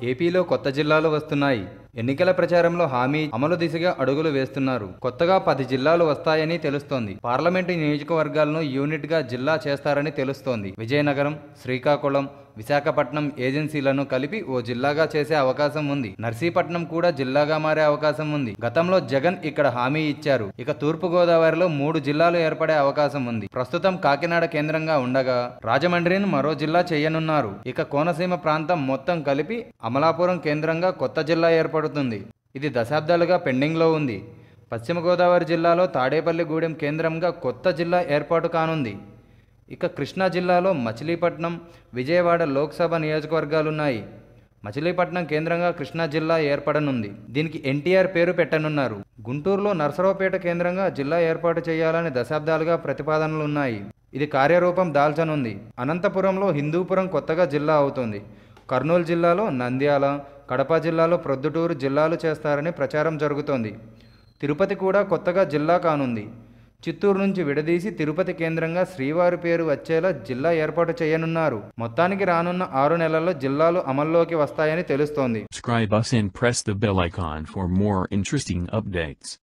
ఏపీలో కొత్త జిల్లాలు వస్తున్నాయి ఎన్నికల ప్రచారంలో హామీ అమలు దిశగా అడుగులు వేస్తున్నారు కొత్తగా పది జిల్లాలు వస్తాయని తెలుస్తోంది పార్లమెంటు నియోజకవర్గాలను యూనిట్ గా జిల్లా చేస్తారని తెలుస్తోంది విజయనగరం శ్రీకాకుళం విశాఖపట్నం ఏజెన్సీలను కలిపి ఓ జిల్లాగా చేసే అవకాశం ఉంది నర్సీపట్నం కూడా జిల్లాగా మారే అవకాశం ఉంది గతంలో జగన్ ఇక్కడ హామీ ఇచ్చారు ఇక తూర్పు గోదావరిలో మూడు జిల్లాలు ఏర్పడే అవకాశం ఉంది ప్రస్తుతం కాకినాడ కేంద్రంగా ఉండగా రాజమండ్రిని మరో జిల్లా చేయనున్నారు ఇక కోనసీమ ప్రాంతం మొత్తం కలిపి అమలాపురం కేంద్రంగా కొత్త జిల్లా ఏర్పడుతుంది ఇది దశాబ్దాలుగా పెండింగ్లో ఉంది పశ్చిమ గోదావరి జిల్లాలో తాడేపల్లిగూడెం కేంద్రంగా కొత్త జిల్లా ఏర్పాటు కానుంది ఇక కృష్ణా జిల్లాలో మచిలీపట్నం విజయవాడ లోక్సభ నియోజకవర్గాలున్నాయి మచిలీపట్నం కేంద్రంగా కృష్ణా జిల్లా ఏర్పడనుంది దీనికి ఎన్టీఆర్ పేరు పెట్టనున్నారు గుంటూరులో నర్సరావుపేట కేంద్రంగా జిల్లా ఏర్పాటు చేయాలని దశాబ్దాలుగా ప్రతిపాదనలున్నాయి ఇది కార్యరూపం దాల్చనుంది అనంతపురంలో హిందూపురం కొత్తగా జిల్లా అవుతుంది కర్నూలు జిల్లాలో నంద్యాల కడప జిల్లాలో ప్రొద్దుటూరు జిల్లాలు చేస్తారని ప్రచారం జరుగుతోంది తిరుపతి కూడా కొత్తగా జిల్లా కానుంది చిత్తూరు నుంచి విడదీసి తిరుపతి కేంద్రంగా శ్రీవారి పేరు వచ్చేలా జిల్లా ఏర్పాటు చేయనున్నారు మొత్తానికి రానున్న ఆరు నెలల్లో జిల్లాలు అమల్లోకి వస్తాయని తెలుస్తోంది Subscribe us and press the bell icon for more interesting updates.